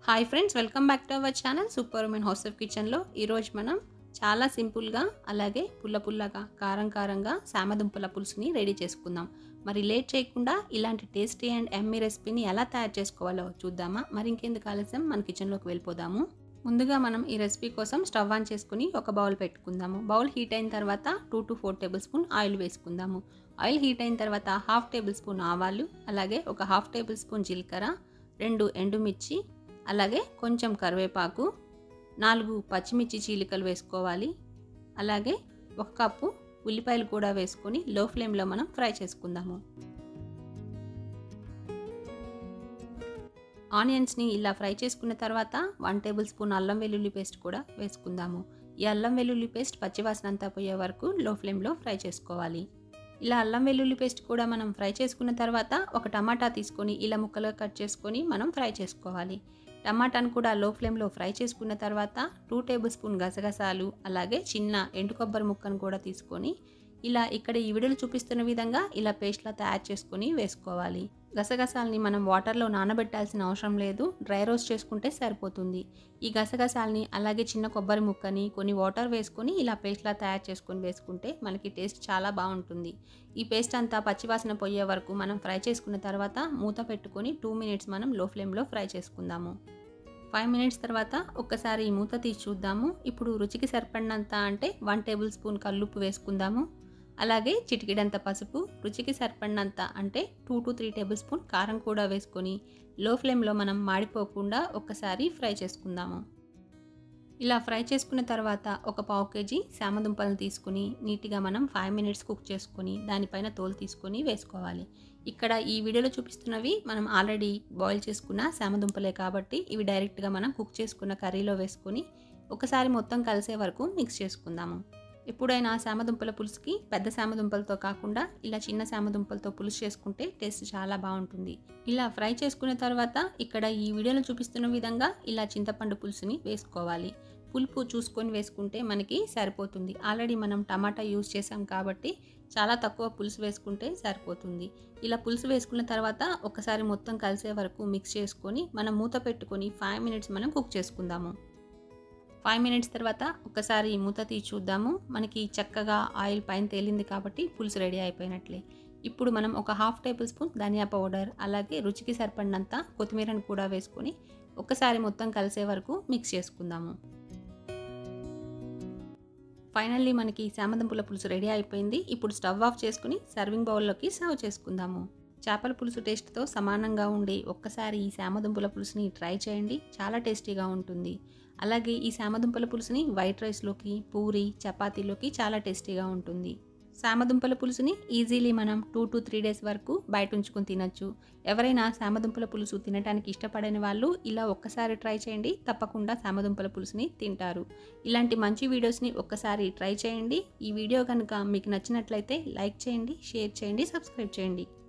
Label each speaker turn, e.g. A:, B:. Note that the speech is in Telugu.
A: hi friends welcome back to our channel super women house of కిచెన్లో ఈరోజు మనం చాలా సింపుల్గా అలాగే పుల్ల పుల్లగా కారం కారంగా సామదుంపల పులుసుని రెడీ చేసుకుందాం మరి లేట్ చేయకుండా ఇలాంటి టేస్టీ అండ్ ఎమ్మీ రెసిపీని ఎలా తయారు చేసుకోవాలో చూద్దామా మరి ఇంకెందుకు ఆలస్యం మన కిచెన్లోకి వెళ్ళిపోదాము ముందుగా మనం ఈ రెసిపీ కోసం స్టవ్ ఆన్ చేసుకుని ఒక బౌల్ పెట్టుకుందాము బౌల్ హీట్ అయిన తర్వాత two to four tablespoon oil వేసుకుందాము ఆయిల్ హీట్ అయిన తర్వాత హాఫ్ టేబుల్ స్పూన్ ఆవాలు అలాగే ఒక హాఫ్ టేబుల్ స్పూన్ జీలకర్ర రెండు ఎండుమిర్చి అలాగే కొంచెం కరివేపాకు నాలుగు పచ్చిమిర్చి చీలికలు వేసుకోవాలి అలాగే ఒక కప్పు ఉల్లిపాయలు కూడా వేసుకొని లో ఫ్లేమ్లో మనం ఫ్రై చేసుకుందాము ఆనియన్స్ని ఇలా ఫ్రై చేసుకున్న తర్వాత వన్ టేబుల్ స్పూన్ అల్లం వెల్లుల్లి పేస్ట్ కూడా వేసుకుందాము ఈ అల్లం వెల్లుల్లి పేస్ట్ పచ్చివాసన అంతా పోయే వరకు లో ఫ్లేమ్లో ఫ్రై చేసుకోవాలి ఇలా అల్లం వెల్లుల్లి పేస్ట్ కూడా మనం ఫ్రై చేసుకున్న తర్వాత ఒక టమాటా తీసుకొని ఇలా ముక్కలుగా కట్ చేసుకొని మనం ఫ్రై చేసుకోవాలి టమాటాను కూడా లో ఫ్లేమ్లో ఫ్రై చేసుకున్న తర్వాత టూ టేబుల్ స్పూన్ గసగసాలు అలాగే చిన్న ఎండు కొబ్బరి ముక్కను కూడా తీసుకొని ఇలా ఇక్కడ ఈ వీడియోలు చూపిస్తున్న విధంగా ఇలా పేస్ట్లా తయారు చేసుకొని వేసుకోవాలి గసగసాలని మనం వాటర్లో నానబెట్టాల్సిన అవసరం లేదు డ్రై రోస్ట్ చేసుకుంటే సరిపోతుంది ఈ గసగసాలని అలాగే చిన్న కొబ్బరి ముక్కని కొన్ని వాటర్ వేసుకొని ఇలా పేస్ట్లా తయారు చేసుకొని వేసుకుంటే మనకి టేస్ట్ చాలా బాగుంటుంది ఈ పేస్ట్ అంతా పచ్చివాసన పోయే వరకు మనం ఫ్రై చేసుకున్న తర్వాత మూత పెట్టుకొని టూ మినిట్స్ మనం లో ఫ్లేమ్లో ఫ్రై చేసుకుందాము ఫైవ్ మినిట్స్ తర్వాత ఒక్కసారి ఈ మూత తీసి చూద్దాము ఇప్పుడు రుచికి సరిపడినంత అంటే వన్ టేబుల్ స్పూన్ కల్లుప్పు వేసుకుందాము అలాగే చిటికిడంత పసుపు రుచికి సరిపడినంత అంటే two to three tablespoon కారం కూడా వేసుకొని లో ఫ్లేమ్లో మనం మాడిపోకుండా ఒక్కసారి ఫ్రై చేసుకుందాము ఇలా ఫ్రై చేసుకున్న తర్వాత ఒక పావు కేజీ శామదుంపలను తీసుకుని నీట్గా మనం ఫైవ్ మినిట్స్ కుక్ చేసుకొని దానిపైన తోలు తీసుకొని వేసుకోవాలి ఇక్కడ ఈ వీడియోలో చూపిస్తున్నవి మనం ఆల్రెడీ బాయిల్ చేసుకున్న శామదుంపలే కాబట్టి ఇవి డైరెక్ట్గా మనం కుక్ చేసుకున్న కర్రీలో వేసుకొని ఒకసారి మొత్తం కలిసే వరకు మిక్స్ చేసుకుందాము ఎప్పుడైనా శామదుంపల పులుసుకి పెద్ద శామదుంపలతో కాకుండా ఇలా చిన్న శామదుంపలతో పులుసు చేసుకుంటే టేస్ట్ చాలా బాగుంటుంది ఇలా ఫ్రై చేసుకున్న తర్వాత ఇక్కడ ఈ వీడియోలో చూపిస్తున్న విధంగా ఇలా చింతపండు పులుసుని వేసుకోవాలి పులుపు చూసుకొని వేసుకుంటే మనకి సరిపోతుంది ఆల్రెడీ మనం టమాటా యూజ్ చేసాం కాబట్టి చాలా తక్కువ పులుసు వేసుకుంటే సరిపోతుంది ఇలా పులుసు వేసుకున్న తర్వాత ఒకసారి మొత్తం కలిసే వరకు మిక్స్ చేసుకొని మనం మూత పెట్టుకొని ఫైవ్ మినిట్స్ మనం కుక్ చేసుకుందాము ఫైవ్ మినిట్స్ తర్వాత ఒకసారి మూత తీసి చూద్దాము మనకి చక్కగా ఆయిల్ పైన తేలింది కాబట్టి పులుసు రెడీ అయిపోయినట్లే ఇప్పుడు మనం ఒక హాఫ్ టేబుల్ స్పూన్ ధనియా పౌడర్ అలాగే రుచికి సరిపడినంత కొత్తిమీరను కూడా వేసుకొని ఒకసారి మొత్తం కలిసే వరకు మిక్స్ చేసుకుందాము ఫైనల్లీ మనకి శామదంపుల పులుసు రెడీ అయిపోయింది ఇప్పుడు స్టవ్ ఆఫ్ చేసుకుని సర్వింగ్ బౌల్లోకి సర్వ్ చేసుకుందాము చేపల పులుసు టేస్ట్తో సమానంగా ఉండే ఒక్కసారి ఈ శామదుంపల పులుసుని ట్రై చేయండి చాలా టేస్టీగా ఉంటుంది అలాగే ఈ శామదుంపల పులుసుని వైట్ రైస్లోకి పూరి చపాతీలోకి చాలా టేస్టీగా ఉంటుంది శామదుంపల పులుసుని ఈజీలీ మనం టూ టు త్రీ డేస్ వరకు బయట ఉంచుకొని తినచ్చు ఎవరైనా శామదుంపల పులుసు తినడానికి ఇష్టపడని వాళ్ళు ఇలా ఒక్కసారి ట్రై చేయండి తప్పకుండా శామదుంపల పులుసుని తింటారు ఇలాంటి మంచి వీడియోస్ని ఒక్కసారి ట్రై చేయండి ఈ వీడియో కనుక మీకు నచ్చినట్లయితే లైక్ చేయండి షేర్ చేయండి సబ్స్క్రైబ్ చేయండి